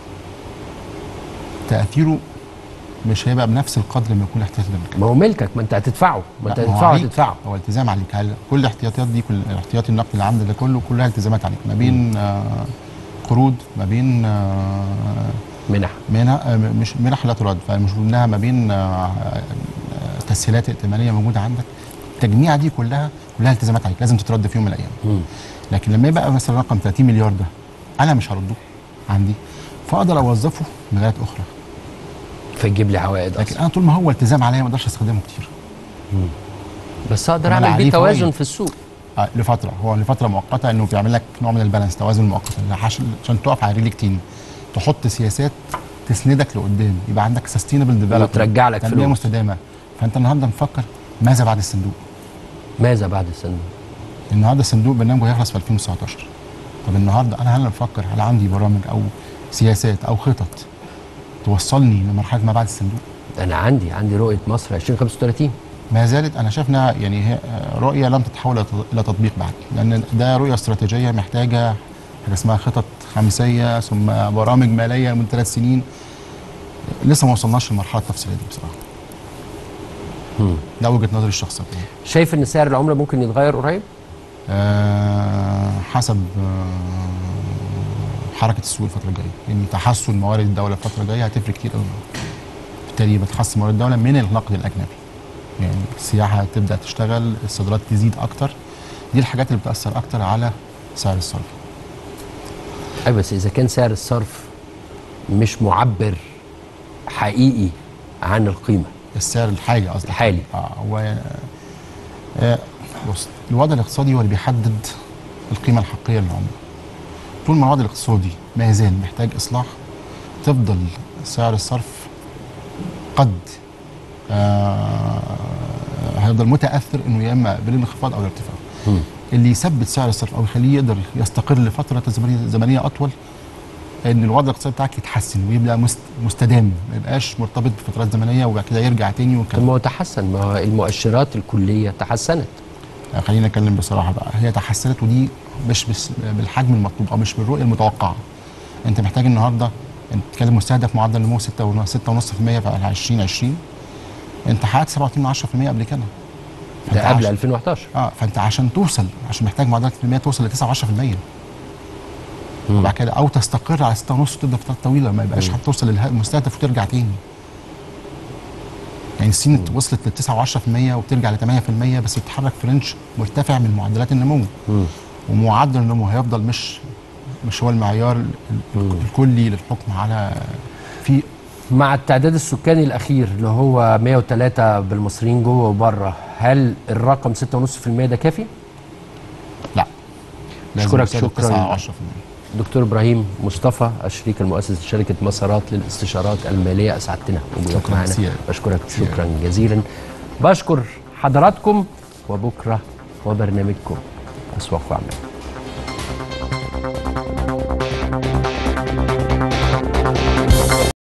Speaker 2: تاثيره مش هيبقى بنفس القدر لما يكون الاحتياطي ده ملكك
Speaker 1: ما هو ملكك ما انت هتدفعه ما انت
Speaker 2: لا، ما هو
Speaker 1: هتدفعه
Speaker 2: عليك.
Speaker 1: هتدفعه
Speaker 2: هو التزام عليك هل كل الاحتياطيات دي كل الاحتياطي النقدي اللي عندك ده كله كلها التزامات عليك ما بين آه قروض ما بين آه
Speaker 1: منح
Speaker 2: منح آه، مش منح لا ترد فمش منها ما بين آه، آه، تسهيلات ائتمانيه موجوده عندك التجميع دي كلها كلها التزامات عليك لازم تترد في يوم من الايام
Speaker 1: مم.
Speaker 2: لكن لما يبقى مثلا رقم 30 مليار ده انا مش هرده عندي فاقدر اوظفه لغايات اخرى
Speaker 1: فيجيب لي عوائد
Speaker 2: لكن
Speaker 1: أصلا.
Speaker 2: انا طول ما هو التزام عليا ما اقدرش استخدمه كتير
Speaker 1: بس اقدر
Speaker 2: كمان
Speaker 1: اعمل بيه
Speaker 2: عليه
Speaker 1: توازن
Speaker 2: فوائد.
Speaker 1: في السوق
Speaker 2: آه لفتره هو لفتره مؤقته انه بيعمل لك نوع من البالانس توازن مؤقت عشان عشان تقف على رجلك تاني تحط سياسات تسندك لقدام يبقى عندك سستينبل ديفلوبمنت
Speaker 1: وترجع لك
Speaker 2: تنميه
Speaker 1: فلوس.
Speaker 2: مستدامه فانت النهارده مفكر ماذا بعد الصندوق؟
Speaker 1: ماذا بعد الصندوق
Speaker 2: النهارده الصندوق برنامجه هيخلص في 2019 طب النهارده انا هل بفكر هل عندي برامج او سياسات او خطط توصلني لمرحله ما بعد الصندوق؟
Speaker 1: انا عندي عندي رؤيه مصر 2035
Speaker 2: ما زالت انا شايف انها يعني هي رؤيه لم تتحول إلى تط- الى تطبيق بعد لان ده رؤيه استراتيجيه محتاجه حاجه اسمها خطط خمسيه ثم برامج ماليه من ثلاث سنين لسه ما وصلناش للمرحله التفصيليه دي بصراحه ده وجهه نظري الشخصيه
Speaker 1: شايف ان سعر العمله ممكن يتغير قريب
Speaker 2: آه حسب آه حركه السوق الفتره الجايه يعني تحسن موارد الدوله الفتره الجايه هتفرق كتير قوي بالتالي بتحسن موارد الدوله من النقد الاجنبي يعني السياحه تبدا تشتغل الصادرات تزيد اكتر دي الحاجات اللي بتاثر اكتر على سعر الصرف
Speaker 1: اي بس اذا كان سعر الصرف مش معبر حقيقي عن القيمه
Speaker 2: السعر الحالي قصدي
Speaker 1: الحالي.
Speaker 2: اه هو آه بص الوضع الاقتصادي هو اللي بيحدد القيمه الحقيقيه للعمله طول ما الوضع الاقتصادي ما يزال محتاج اصلاح تفضل سعر الصرف قد آه هيفضل متاثر انه يا اما بالانخفاض او الارتفاع اللي يثبت سعر الصرف او يخليه يقدر يستقر لفتره زمنيه زمنيه اطول ان الوضع الاقتصادي بتاعك يتحسن ويبقى مست- مستدام ما يبقاش مرتبط بفترات زمنيه وبعد كده يرجع تاني
Speaker 1: طب
Speaker 2: وكده
Speaker 1: ما هو تحسن ما هو المؤشرات الكليه تحسنت
Speaker 2: خلينا نتكلم بصراحه بقى هي تحسنت ودي مش بس بالحجم المطلوب او مش بالرؤيه المتوقعه انت محتاج النهارده انت بتتكلم مستهدف معدل نمو 6.5% في 2020 انت حققت 7.2% قبل كده فأنت
Speaker 1: ده قبل
Speaker 2: عش-
Speaker 1: 2011
Speaker 2: اه فانت عشان توصل عشان محتاج معدلات في المية توصل ل 9 10% وبعد كده او تستقر على 6 ونص وتبدا فترات طويله ما يبقاش هتوصل للمستهدف وترجع تاني يعني الصين وصلت ل 9 و10% وبترجع ل 8% بس بتتحرك في رينج مرتفع من معدلات النمو ومعدل النمو هيفضل مش مش هو المعيار ال- ال- الكلي للحكم على في
Speaker 1: مع التعداد السكاني الاخير اللي هو 103 بالمصريين جوه وبره هل الرقم 6.5% ده كافي؟
Speaker 2: لا لازم
Speaker 1: أشكرك
Speaker 2: يوصل ل
Speaker 1: شكراً.
Speaker 2: 9 10%
Speaker 1: دكتور ابراهيم مصطفى الشريك المؤسس لشركه مسارات للاستشارات الماليه اسعدتنا وجودك
Speaker 2: شكراً
Speaker 1: معنا
Speaker 2: كثير.
Speaker 1: بشكرك شكرا جزيلا بشكر حضراتكم وبكره وبرنامجكم اسواق واعمال